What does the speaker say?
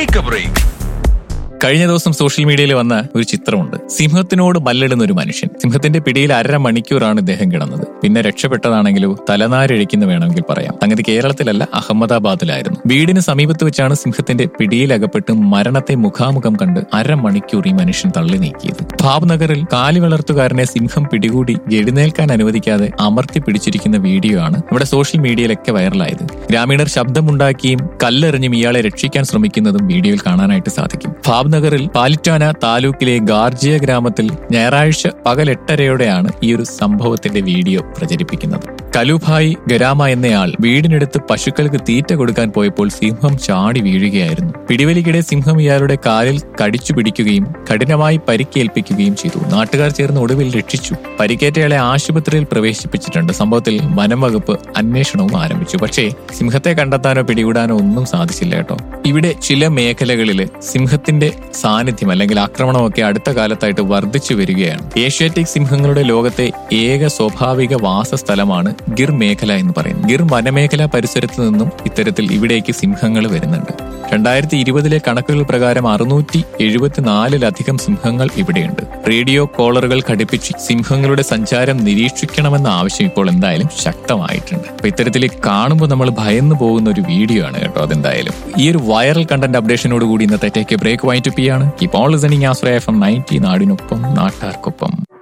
take A break കഴിഞ്ഞ ദിവസം social മീഡിയയിൽ വന്ന ഒരു ചിത്രമുണ്ട് സിംഹത്തിനോട് മല്ലിടുന്ന ഒരു മനുഷ്യൻ സിംഹത്തിന്റെ പിടിയിൽ അര മണിക്കൂറാണ് ഇദ്ദേഹം കിടന്നത് പിന്നെ രക്ഷപ്പെട്ടതാണെങ്കിലോ തലനാരിഴിക്കുന്നു വേണമെങ്കിൽ പറയാം സംഗതി കേരളത്തിലല്ല അഹമ്മദാബാദിലായിരുന്നു വീടിന് സമീപത്ത് വെച്ചാണ് സിംഹത്തിന്റെ പിടിയിലകപ്പെട്ട് മരണത്തെ മുഖാമുഖം കണ്ട് അരമണിക്കൂർ ഈ മനുഷ്യൻ തള്ളി നീക്കിയത് ഭാവ്നഗറിൽ കാലി വളർത്തുകാരനെ സിംഹം പിടികൂടി എഴുന്നേൽക്കാൻ അനുവദിക്കാതെ അമർത്തി പിടിച്ചിരിക്കുന്ന വീഡിയോ ആണ് ഇവിടെ സോഷ്യൽ മീഡിയയിലൊക്കെ വൈറലായത് ഗ്രാമീണർ ശബ്ദമുണ്ടാക്കിയും കല്ലെറിഞ്ഞും ഇയാളെ രക്ഷിക്കാൻ ശ്രമിക്കുന്നതും വീഡിയോയിൽ കാണാനായിട്ട് സാധിക്കും ഭാവ്നഗറിൽ പാലിറ്റാന താലൂക്കിലെ ഗാർജിയ ഗ്രാമത്തിൽ ഞായറാഴ്ച പകൽ എട്ടരയോടെയാണ് ഈ ഒരു സംഭവത്തിന്റെ വീഡിയോ പ്രചരിപ്പിക്കുന്നത് കലുഭായ് ഗരാമ എന്നയാൾ വീടിനടുത്ത് പശുക്കൾക്ക് തീറ്റ കൊടുക്കാൻ പോയപ്പോൾ സിംഹം ചാടി വീഴുകയായിരുന്നു പിടിവലിക്കിടെ സിംഹം ഇയാളുടെ കാലിൽ കടിച്ചു പിടിക്കുകയും കഠിനമായി പരിക്കേൽപ്പിക്കുകയും ചെയ്തു നാട്ടുകാർ ചേർന്ന് ഒടുവിൽ രക്ഷിച്ചു പരിക്കേറ്റയാളെ ആശുപത്രിയിൽ പ്രവേശിപ്പിച്ചിട്ടുണ്ട് സംഭവത്തിൽ വനം വകുപ്പ് അന്വേഷണവും ആരംഭിച്ചു പക്ഷേ സിംഹത്തെ കണ്ടെത്താനോ പിടികൂടാനോ ഒന്നും സാധിച്ചില്ല കേട്ടോ ഇവിടെ ചില മേഖലകളിൽ സിംഹത്തിന്റെ സാന്നിധ്യം അല്ലെങ്കിൽ ആക്രമണമൊക്കെ അടുത്ത കാലത്തായിട്ട് വർദ്ധിച്ചു വരികയാണ് ഏഷ്യാറ്റിക് സിംഹങ്ങളുടെ ലോകത്തെ ഏക സ്വാഭാവിക വാസസ്ഥലമാണ് ഗിർ മേഖല എന്ന് പറയുന്നത് ഗിർ വനമേഖല പരിസരത്ത് നിന്നും ഇത്തരത്തിൽ ഇവിടേക്ക് സിംഹങ്ങൾ വരുന്നുണ്ട് രണ്ടായിരത്തി ഇരുപതിലെ കണക്കുകൾ പ്രകാരം അറുന്നൂറ്റി എഴുപത്തിനാലിലധികം സിംഹങ്ങൾ ഇവിടെയുണ്ട് റേഡിയോ കോളറുകൾ ഘടിപ്പിച്ച് സിംഹങ്ങളുടെ സഞ്ചാരം നിരീക്ഷിക്കണമെന്ന ആവശ്യം ഇപ്പോൾ എന്തായാലും ശക്തമായിട്ടുണ്ട് അപ്പൊ ഇത്തരത്തിൽ കാണുമ്പോൾ നമ്മൾ ഭയന്നു പോകുന്ന ഒരു വീഡിയോ ആണ് കേട്ടോ അതെന്തായാലും ഈ ഒരു വൈറൽ കണ്ടന്റ് അപ്ഡേഷനോട് കൂടി ഇന്നത്തെ ടേക്ക് ബ്രേക്ക് വൈൻഡപ്പ് ചെയ്യാണ് keep all listening Ashraya F M ninety നാടിനൊപ്പം നാട്ടാർക്കൊപ്പം